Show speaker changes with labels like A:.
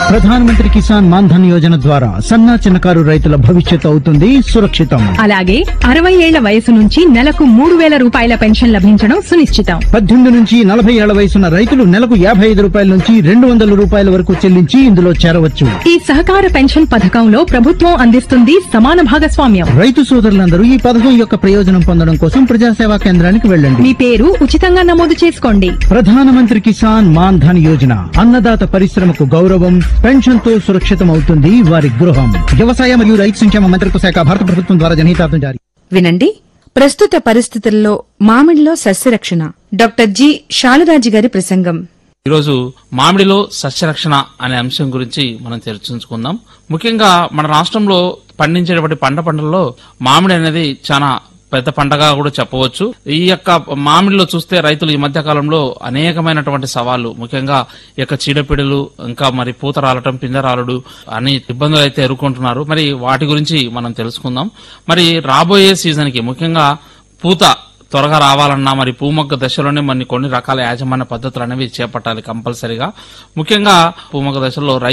A: ప్రధానమంత్రి కిసాన్ మాన్ధన్ యోజన ద్వారా సన్నా చిన్నకారు రైతుల భవిష్యత్తు అవుతుంది సురక్షితం
B: అలాగే అరవై ఏళ్ల వయసు నుంచి నెలకు మూడు వేల రూపాయల పెన్షన్ లభించడం సునిశ్చితం
A: పద్దెనిమిది నుంచి నలభై ఏళ్ల వయసున్న రైతులు నెలకు యాభై ఐదు రూపాయల నుంచి రెండు వందల రూపాయల వరకు చెల్లించి ఇందులో చేరవచ్చు
B: ఈ సహకార పెన్షన్ పథకంలో ప్రభుత్వం అందిస్తుంది సమాన భాగస్వామ్యం
A: రైతు సోదరులందరూ ఈ పథకం యొక్క ప్రయోజనం పొందడం కోసం ప్రజాసేవా కేంద్రానికి వెళ్ళండి
B: మీ పేరు ఉచితంగా నమోదు చేసుకోండి
A: ప్రధానమంత్రి కిసాన్ మాన్ ధన్ యోజన అన్నదాత పరిశ్రమకు గౌరవం పెన్షన్ తో సురక్షితం అవుతుంది వారి గృహం వ్యవసాయ మరియు రైతు సంక్షేమ మంత్రిత్వ శాఖ భారత ప్రభుత్వం ద్వారా జనహితార్థం జారీ
C: వినండి ప్రస్తుత పరిస్థితుల్లో మామిడిలో సస్యరక్షణ డాక్టర్ జి శాలరాజు గారి ప్రసంగం
D: ఈరోజు మామిడిలో సస్యరక్షణ అనే అంశం గురించి మనం చర్చించుకుందాం ముఖ్యంగా మన రాష్ట్రంలో పండించేటువంటి పంట పంటల్లో మామిడి అనేది చాలా పెద్ద పంటగా కూడా చెప్పవచ్చు ఈ యొక్క మామిడిలో చూస్తే రైతులు ఈ మధ్య కాలంలో అనేకమైనటువంటి సవాళ్లు ముఖ్యంగా ఈ యొక్క చీడపీడలు ఇంకా మరి పూత రాలటం పింజ రాలడు అని ఇబ్బందులు అయితే ఎదుర్కొంటున్నారు మరి వాటి గురించి మనం తెలుసుకుందాం మరి రాబోయే సీజన్ కి ముఖ్యంగా పూత త్వరగా రావాలన్నా మరి పూమొగ్గ దశలోనే మరి కొన్ని రకాల యాజమాన్య పద్ధతులు అనేవి చేపట్టాలి కంపల్సరీగా ముఖ్యంగా పూమొగ్గ దశలో